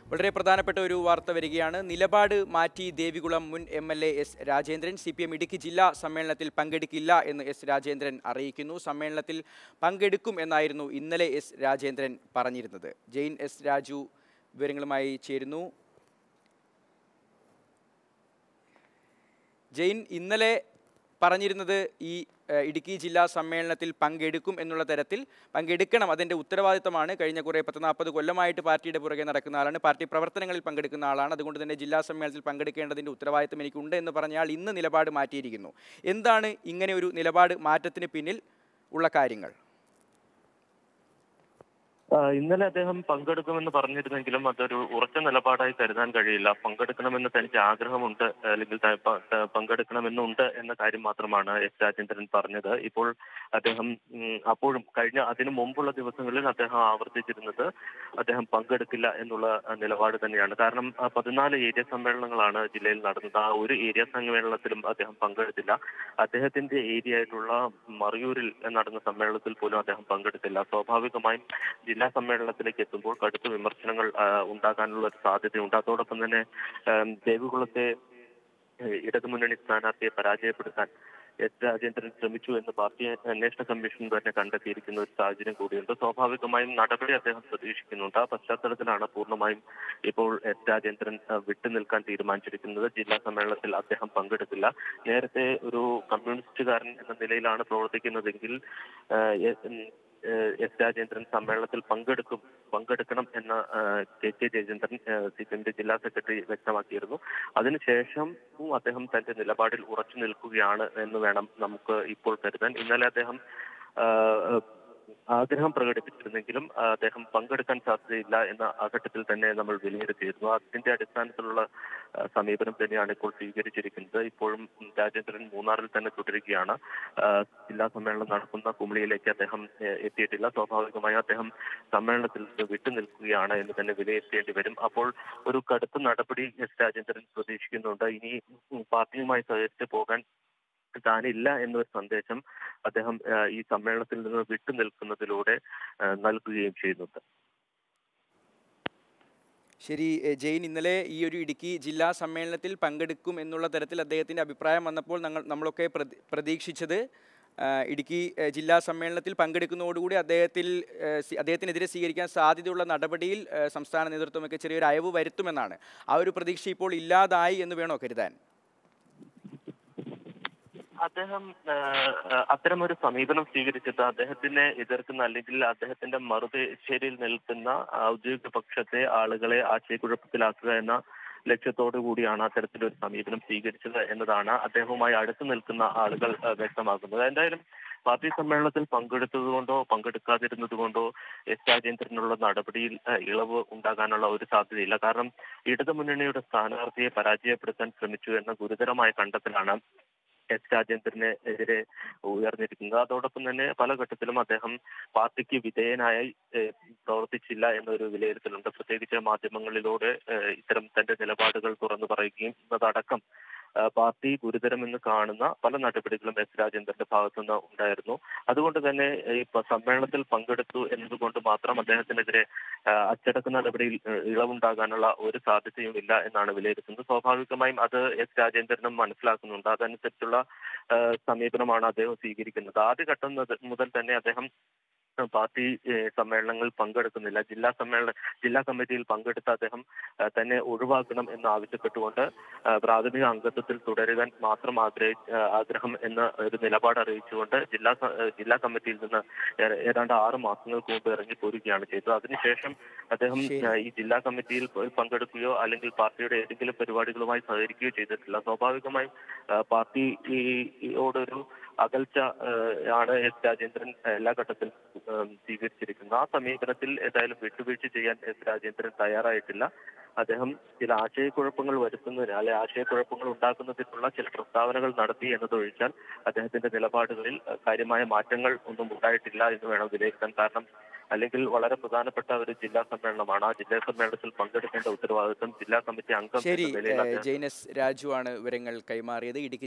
വളരെ പ്രധാനപ്പെട്ട ഒരു വാർത്ത വരികയാണ് നിലപാട് മാറ്റി ദേവികുളം മുൻ M L A S Rajendran C P M Idukki ജില്ലാ സമ്മേളനത്തിൽ പങ്കെടുക്കില്ല എന്ന് എസ് രാജേന്ദ്രൻ അറിയിക്കുന്നു സമ്മേളനത്തിൽ പങ്കെടുക്കും എന്നായിരുന്നു ഇന്നലെ എസ് രാജേന്ദ്രൻ പറഞ്ഞിരുന്നത് ജെയിൻ എസ് രാജു വിവരങ്ങളുമായി ചേരുന്നു ജെയിൻ ഇന്നലെ പറഞ്ഞിരുന്നത് ഈ ഏഹ്, ഇടുക്കി ജില്ലാ സമ്മേളനത്തിൽ പങ്കെടുക്കും എന്നുള്ള തരത്തിൽ പങ്കെടുക്കണം അതിൻ്റെ ഉത്തരവാദിത്തമാണ് കഴിഞ്ഞ കുറേ പത്ത് നാൽപ്പത് കൊല്ലമായിട്ട് പാർട്ടിയുടെ പുറകെ നടക്കുന്ന ആളാണ് പാർട്ടി പ്രവർത്തനങ്ങളിൽ പങ്കെടുക്കുന്ന ആളാണ് അതുകൊണ്ട് തന്നെ ജില്ലാ സമ്മേളനത്തിൽ പങ്കെടുക്കേണ്ടതിൻ്റെ ഉത്തരവാദിത്തം എനിക്കുണ്ട് എന്ന് പറഞ്ഞാൽ ഇന്ന് നിലപാട് മാറ്റിയിരിക്കുന്നു എന്താണ് ഇങ്ങനെ ഒരു നിലപാട് മാറ്റത്തിന് പിന്നിൽ ഉള്ള കാര്യങ്ങൾ ആ, ഇന്നലെ അദ്ദേഹം പങ്കെടുക്കുമെന്ന് പറഞ്ഞിരുന്നെങ്കിലും അതൊരു ഉറച്ച നിലപാടായി കരുതാൻ കഴിയില്ല പങ്കെടുക്കണമെന്ന് തനിക്ക് ആഗ്രഹമുണ്ട് അല്ലെങ്കിൽ ത- പ- ത- പങ്കെടുക്കണമെന്നുണ്ട് എന്ന കാര്യം മാത്രമാണ് എസ് രാജേന്ദ്രൻ പറഞ്ഞത് ഇപ്പോൾ അദ്ദേഹം ഉം, അപ്പോഴും കഴിഞ്ഞ അതിനു മുമ്പുള്ള ദിവസങ്ങളിൽ അദ്ദേഹം ആവർത്തിച്ചിരുന്നത് അദ്ദേഹം പങ്കെടുക്കില്ല എന്നുള്ള ആ, നിലപാട് തന്നെയാണ് കാരണം ആ, പതിനാല് ഏരിയ സമ്മേളനങ്ങളാണ് ജില്ലയിൽ നടന്നത് ആ ഒരു ഏരിയ സമ്മേളനത്തിലും അദ്ദേഹം പങ്കെടുത്തില്ല അദ്ദേഹത്തിന്റെ ഏരിയ ആയിട്ടുള്ള മറയൂരിൽ നടന്ന സമ്മേളനത്തിൽ പോലും അദ്ദേഹം പങ്കെടുത്തില്ല സ്വാഭാവികമായും ജില്ലാ സമ്മേളനത്തിലേക്ക് എത്തുമ്പോൾ കടുത്ത വിമർശനങ്ങൾ ആ, ഉണ്ടാകാനുള്ള ഒരു സാധ്യതയുണ്ട് അതോടൊപ്പം തന്നെ ആം, ദേവികുളത്തെ ഏഹ്, ഇടതുമുന്നണി സ്ഥാനാർത്ഥിയെ പരാജയപ്പെടുത്താൻ എസ് രാജേന്ദ്രൻ ശ്രമിച്ചു എന്ന് പാർട്ടി അന്വേഷണ കമ്മീഷൻ തന്നെ കണ്ടെത്തിയിരിക്കുന്ന ഒരു സാഹചര്യം കൂടിയുണ്ട് സ്വാഭാവികമായും നടപടി അദ്ദേഹം പ്രതീക്ഷിക്കുന്നുണ്ട് ആ പശ്ചാത്തലത്തിലാണ് പൂർണ്ണമായും ഇപ്പോൾ എസ് രാജേന്ദ്രൻ ആ, വിട്ടുനിൽക്കാൻ തീരുമാനിച്ചിരിക്കുന്നത് ജില്ലാ സമ്മേളനത്തിൽ അദ്ദേഹം പങ്കെടുക്കില്ല നേരത്തെ ഒരു കമ്മ്യൂണിസ്റ്റുകാരൻ എന്ന നിലയിലാണ് പ്രവർത്തിക്കുന്നതെങ്കിൽ ആ, എ- ഉം, ഏഹ് എസ് രാജേന്ദ്രൻ സമ്മേളനത്തിൽ പങ്കെടുക്കും പങ്കെടുക്കണം എന്ന ആഹ് K K Jayachandran C P എമ്മിന്റെ ജില്ലാ സെക്രട്ടറി വ്യക്തമാക്കിയിരുന്നു അതിനുശേഷം അദ്ദേഹം തന്റെ നിലപാടിൽ ഉറച്ചു നിൽക്കുകയാണ് എന്ന് വേണം നമുക്ക് ഇപ്പോൾ കരുതാൻ ഇന്നലെ അദ്ദേഹം ആഹ് ആഗ്രഹം പ്രകടിപ്പിച്ചിരുന്നെങ്കിലും ആ, അദ്ദേഹം പങ്കെടുക്കാൻ സാധ്യതയില്ല എന്ന ആ ഘട്ടത്തിൽ തന്നെ നമ്മൾ വിലയിരുത്തിയിരുന്നു അതിന്റെ അടിസ്ഥാനത്തിലുള്ള ആ, സമീപനം തന്നെയാണ് ഇപ്പോൾ സ്വീകരിച്ചിരിക്കുന്നത് ഇപ്പോഴും ഉം, രാജേന്ദ്രൻ മൂന്നാറിൽ തന്നെ തുടരുകയാണ് ആ, ജില്ലാ സമ്മേളനം നടക്കുന്ന കുമളിയിലേക്ക് അദ്ദേഹം ഏ, എത്തിയിട്ടില്ല സ്വാഭാവികമായും അദ്ദേഹം സമ്മേളനത്തിൽ നിന്ന് വിട്ടുനിൽക്കുകയാണ് എന്ന് തന്നെ വിലയിരുത്തേണ്ടി വരും അപ്പോൾ ഒരു കടുത്ത നടപടി എസ് രാജേന്ദ്രൻ പ്രതീക്ഷിക്കുന്നുണ്ട് ഇനി ഉം, പാർട്ടിയുമായി സഹകരിച്ച് പോകാൻ താനില്ല എന്നൊരു സന്ദേശം അദ്ദേഹം ആ, ഈ സമ്മേളനത്തിൽ നിന്ന് വിട്ടുനിൽക്കുന്നതിലൂടെ ആ, നൽകുകയും ചെയ്യുന്നുണ്ട് ശരി എ, ജെയിൻ ഇന്നലെ ഈ ഒരു ഇടുക്കി ജില്ലാ സമ്മേളനത്തിൽ പങ്കെടുക്കും എന്നുള്ള തരത്തിൽ അദ്ദേഹത്തിൻ്റെ അഭിപ്രായം വന്നപ്പോൾ ഞങ്ങൾ നമ്മളൊക്കെ പ്രതി- പ്രതീക്ഷിച്ചത് ആ, ഇടുക്കി എ, ജില്ലാ സമ്മേളനത്തിൽ പങ്കെടുക്കുന്നതോടുകൂടി അദ്ദേഹത്തിൽ എ, സി- അദ്ദേഹത്തിനെതിരെ സ്വീകരിക്കാൻ സാധ്യതയുള്ള നടപടിയിൽ എ, സംസ്ഥാന നേതൃത്വമൊക്കെ ചെറിയൊരു അയവ് വരുത്തുമെന്നാണ് ആ ഒരു പ്രതീക്ഷ ഇപ്പോൾ ഇല്ലാതായി എന്ന് വേണോ കരുതാൻ അദ്ദേഹം ആ, ആ, അത്തരമൊരു സമീപനം സ്വീകരിച്ചത് അദ്ദേഹത്തിനെ എതിർക്കുന്ന അല്ലെങ്കിൽ അദ്ദേഹത്തിന്റെ മറുതശ്ശേരിയിൽ നിൽക്കുന്ന ഔദ്യോഗിക പക്ഷത്തെ ആളുകളെ ആശയക്കുഴപ്പത്തിലാക്കുക എന്ന ലക്ഷ്യത്തോടു കൂടിയാണ് അത്തരത്തിലൊരു സമീപനം സ്വീകരിച്ചത് എന്നതാണ് അദ്ദേഹവുമായി അടുത്ത് നിൽക്കുന്ന ആളുകൾ ആ, വ്യക്തമാക്കുന്നത് എന്തായാലും പാർട്ടി സമ്മേളനത്തിൽ പങ്കെടുത്തതുകൊണ്ടോ പങ്കെടുക്കാതിരുന്നത് കൊണ്ടോ എസ് രാജേന്ദ്രനുള്ള നടപടിയിൽ ആ, ഇളവ് ഉണ്ടാകാനുള്ള ഒരു സാധ്യതയില്ല കാരണം ഇടതുമുന്നണിയുടെ സ്ഥാനാർത്ഥിയെ പരാജയപ്പെടുത്താൻ ശ്രമിച്ചു എന്ന ഗുരുതരമായ കണ്ടെത്തലാണ് എസ് രാജേന്ദ്രന് എതിരെ ഉയർന്നിരിക്കുന്നത് അതോടൊപ്പം തന്നെ പല ഘട്ടത്തിലും അദ്ദേഹം പാർട്ടിക്ക് വിധേയനായി ഏഹ്, പ്രവർത്തിച്ചില്ല എന്നൊരു വിലയിരുത്തലുണ്ട് പ്രത്യേകിച്ച് മാധ്യമങ്ങളിലൂടെ ഏഹ്, ഇത്തരം തന്റെ നിലപാടുകൾ തുറന്നു പറയുകയും എന്നതടക്കം ഏഹ്, പാർട്ടി ഗുരുതരമെന്ന് കാണുന്ന പല നടപടികളും എസ് രാജേന്ദ്രന്റെ ഭാഗത്തുനിന്ന് ഉണ്ടായിരുന്നു അതുകൊണ്ട് തന്നെ ഈ പ- സമ്മേളനത്തിൽ പങ്കെടുത്തു എന്നതുകൊണ്ട് മാത്രം അദ്ദേഹത്തിനെതിരെ ഏഹ്, അച്ചടക്ക നടപടിയിൽ ഏഹ്, ഇളവുണ്ടാകാനുള്ള ഒരു സാധ്യതയും ഇല്ല എന്നാണ് വിലയിരുത്തുന്നത് സ്വാഭാവികമായും അത് എസ് രാജേന്ദ്രനും മനസ്സിലാക്കുന്നുണ്ട് അതനുസരിച്ചുള്ള ഏഹ്, സമീപനമാണ് അദ്ദേഹം സ്വീകരിക്കുന്നത് ആദ്യഘട്ടം മുതൽ- മുതൽ തന്നെ അദ്ദേഹം ഏഹ്, പാർട്ടി ഏഹ്, സമ്മേളനങ്ങളിൽ പങ്കെടുക്കുന്നില്ല ജില്ലാ സമ്മേളന ജില്ലാ കമ്മിറ്റിയിൽ പങ്കെടുത്ത അദ്ദേഹം ഏഹ്, തന്നെ ഒഴിവാക്കണം എന്ന് ആവശ്യപ്പെട്ടുകൊണ്ട് ഏഹ്, പ്രാഥമിക അംഗത്വത്തിൽ തുടരുവാൻ മാത്രം ആഗ്രഹി ഏഹ്, ആഗ്രഹം എന്ന ഒരു നിലപാട് അറിയിച്ചുകൊണ്ട് ജില്ലാ സ- ഏഹ്, ജില്ലാ കമ്മിറ്റിയിൽ നിന്ന് ഏ- ഏതാണ്ട് ആറ് മാസങ്ങൾക്ക് മുമ്പ് ഇറങ്ങി പോരുകയാണ് ചെയ്തത് അതിനുശേഷം അദ്ദേഹം ശരി. ഏഹ്, ഈ ജില്ലാ കമ്മിറ്റിയിൽ പോയി പങ്കെടുക്കുകയോ അല്ലെങ്കിൽ പാർട്ടിയുടെ ഏതെങ്കിലും പരിപാടികളുമായി സഹകരിക്കുകയോ ചെയ്തിട്ടില്ല സ്വാഭാവികമായും ഏഹ്, പാർട്ടിയോടൊരു അകൽച്ച ഏഹ്, ആണ് എസ് രാജേന്ദ്രൻ എല്ലാ ഘട്ടത്തിലും ഏഹ്, സ്വീകരിച്ചിരിക്കുന്നത് ആ സമീപനത്തിൽ ഏതായാലും വിട്ടുവീഴ്ച ചെയ്യാൻ എസ് രാജേന്ദ്രൻ തയ്യാറായിട്ടില്ല അദ്ദേഹം ചില ആശയക്കുഴപ്പങ്ങൾ വരുത്തുന്നതിന് അല്ലെ ആശയക്കുഴപ്പങ്ങൾ ഉണ്ടാക്കുന്നതിനുള്ള ചില പ്രസ്താവനകൾ നടത്തി എന്നതൊഴിച്ചാൽ അദ്ദേഹത്തിന്റെ നിലപാടുകളിൽ ഏഹ്, കാര്യമായ മാറ്റങ്ങൾ ഒന്നും ഉണ്ടായിട്ടില്ല എന്ന് വേണം വിലയിരുത്താൻ കാരണം അല്ലെങ്കിൽ വളരെ പ്രധാനപ്പെട്ട ഒരു ജില്ലാ സമ്മേളനമാണ് ആ ജില്ലാ സമ്മേളനത്തിൽ പങ്കെടുക്കേണ്ട ഉത്തരവാദിത്വം ജില്ലാ കമ്മിറ്റി അംഗം ശരി എന്ന നിലയിൽ ഏ, അദ്ദേഹം ജെയിൻ എസ് രാജു ആണ് വിവരങ്ങൾ കൈമാറിയത് ഇടുക്കി